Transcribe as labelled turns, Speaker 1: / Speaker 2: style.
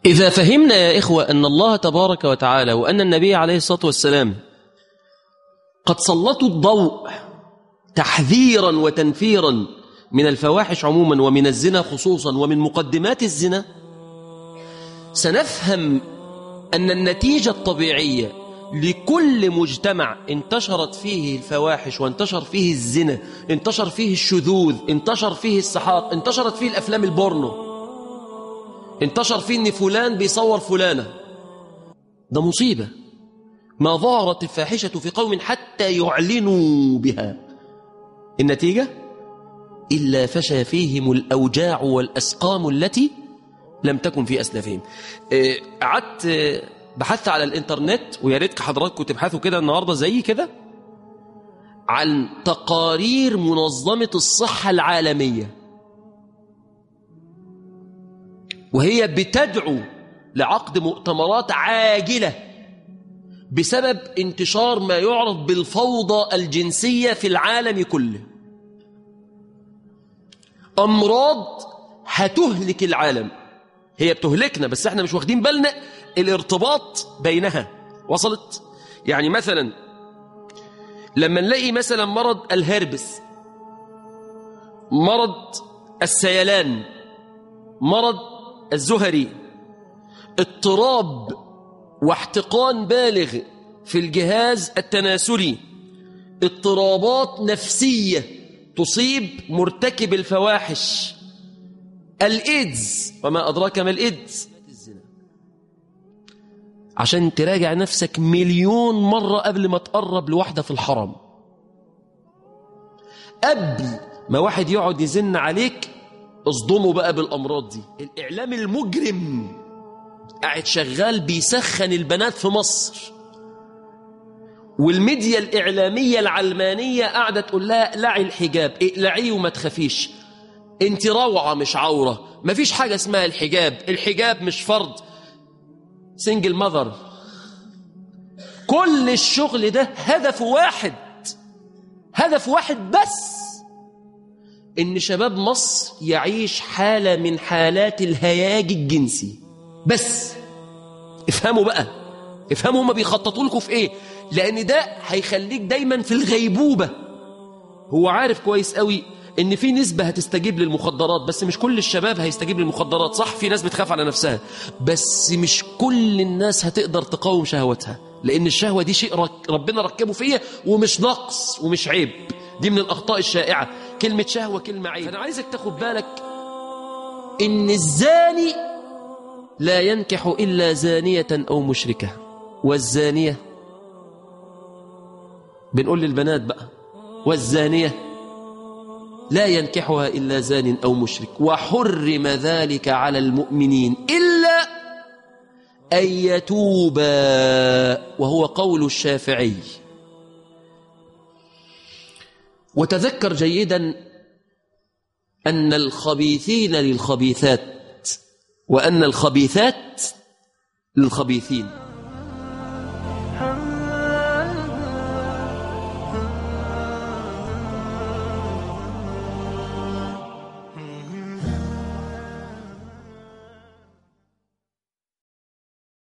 Speaker 1: إذا فهمنا يا إخوة أن الله تبارك وتعالى وأن النبي عليه الصلاة والسلام قد سلطوا الضوء تحذيرا وتنفيرا من الفواحش عموما ومن الزنا خصوصا ومن مقدمات الزنا سنفهم أن النتيجة الطبيعية لكل مجتمع انتشرت فيه الفواحش وانتشر فيه الزنا انتشر فيه الشذوذ انتشر فيه السحاق انتشرت فيه الأفلام البورنو انتشر فيه ان فلان بيصور فلانة ده مصيبة ما ظهرت الفاحشة في قوم حتى يعلنوا بها النتيجة إلا فشى فيهم الأوجاع والأسقام التي لم تكن في أسلافهم آه، قعدت آه، بحثت على الإنترنت ويا ريت حضراتكم تبحثوا كده النهاردة زي كده عن تقارير منظمة الصحة العالمية وهي بتدعو لعقد مؤتمرات عاجلة بسبب انتشار ما يعرف بالفوضى الجنسية في العالم كله أمراض هتهلك العالم هي بتهلكنا بس احنا مش واخدين بالنا الارتباط بينها وصلت يعني مثلا لما نلاقي مثلا مرض الهربس مرض السيلان مرض الزهري اضطراب واحتقان بالغ في الجهاز التناسلي اضطرابات نفسية تصيب مرتكب الفواحش الإيدز وما أدراك ما الإيدز عشان تراجع نفسك مليون مرة قبل ما تقرب لواحدة في الحرم قبل ما واحد يقعد يزن عليك اصدموا بقى بالأمراض دي الإعلام المجرم قاعد شغال بيسخن البنات في مصر والميديا الإعلامية العلمانية قاعدة تقول لها لعي الحجاب اقلعيه وما تخافيش انت روعة مش عورة مفيش حاجة اسمها الحجاب الحجاب مش فرض سنجل ماذر كل الشغل ده هدف واحد هدف واحد بس ان شباب مصر يعيش حالة من حالات الهياج الجنسي بس افهموا بقى افهموا هما بيخططوا لكم في ايه لان ده هيخليك دايما في الغيبوبة هو عارف كويس قوي ان في نسبة هتستجيب للمخدرات بس مش كل الشباب هيستجيب للمخدرات صح في ناس بتخاف على نفسها بس مش كل الناس هتقدر تقاوم شهوتها لان الشهوة دي شيء رك- ربنا ركبه فيها ومش نقص ومش عيب دي من الاخطاء الشائعة كلمة شهوة كلمة عيب فانا عايزك تاخد بالك ان الزاني لا ينكح الا زانية او مشركة والزانية بنقول للبنات بقى والزانية لا ينكحها إلا زان أو مشرك وحرم ذلك على المؤمنين إلا أن يتوبا وهو قول الشافعي وتذكر جيدا أن الخبيثين للخبيثات وأن الخبيثات للخبيثين